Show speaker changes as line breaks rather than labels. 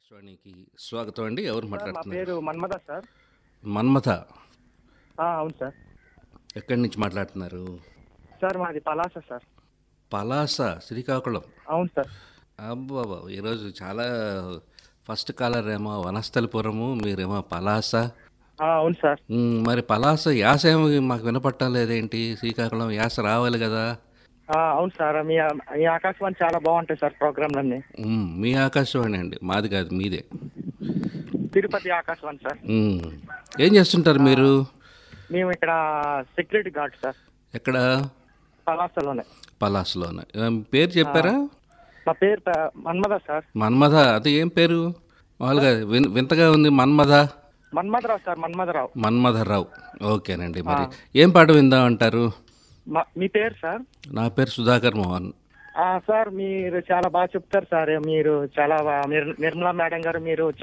ఆకాశవాణికి స్వాగతం అండి ఎవరు
సార్, నా
మాట్లాడుతున్నారు
పేరు మన్మథ సార్
మన్మథ
ఆ, అవును సార్
ఎక్కడి నుంచి మాట్లాడుతున్నారు
సార్ మాది పలాస సార్
పలాస శ్రీకాకుళం
అవును సార్
అబ్బాబా ఈరోజు చాలా ఫస్ట్ కాలర్ ఏమో వనస్థలిపురము మీరేమో పలాస
ఆ, అవును సార్
మ్, మరి పలాస యాస ఏమి మాకు వినపట్టం లేదేంటి శ్రీకాకుళం యాస రావాలి కదా
ఆ, అవును సార్ మీ మీ ఆకాశవాణి చాలా బాగుంటాయి సార్ ప్రోగ్రాంలన్నీ
మ్, మీ ఆకాశవాణి అండి మాది కాదు మీదే
తిరుపతి ఆకాశవాణి సార్
మ్, ఏం చేస్తుంటారు మీరు
మేము ఇక్కడ సెక్యూరిటీ గార్డ్ సార్
ఎక్కడ
పలాసలోనే
పలాసలోనే ఏం పేరు చెప్పారా
మా పేరు ప- మన్మథ సార్
మన్మథ అది ఏం పేరు మామూలుగా విన్ వింతగా ఉంది మన్మథ
మన్మథరావు సార్ మన్మథరావు
మన్మథరావు ఓకేనండి మరి ఏం పాట విందాం అంటారు
మా- మీ పేరు సార్
నా పేరు సుధాకర్ మోహన్
ఆ, సార్ మీరు చాలా బాగా చెప్తారు సార్ మీరు చాలా బా- మీరు నిర్మలా మేడం గారు మీరు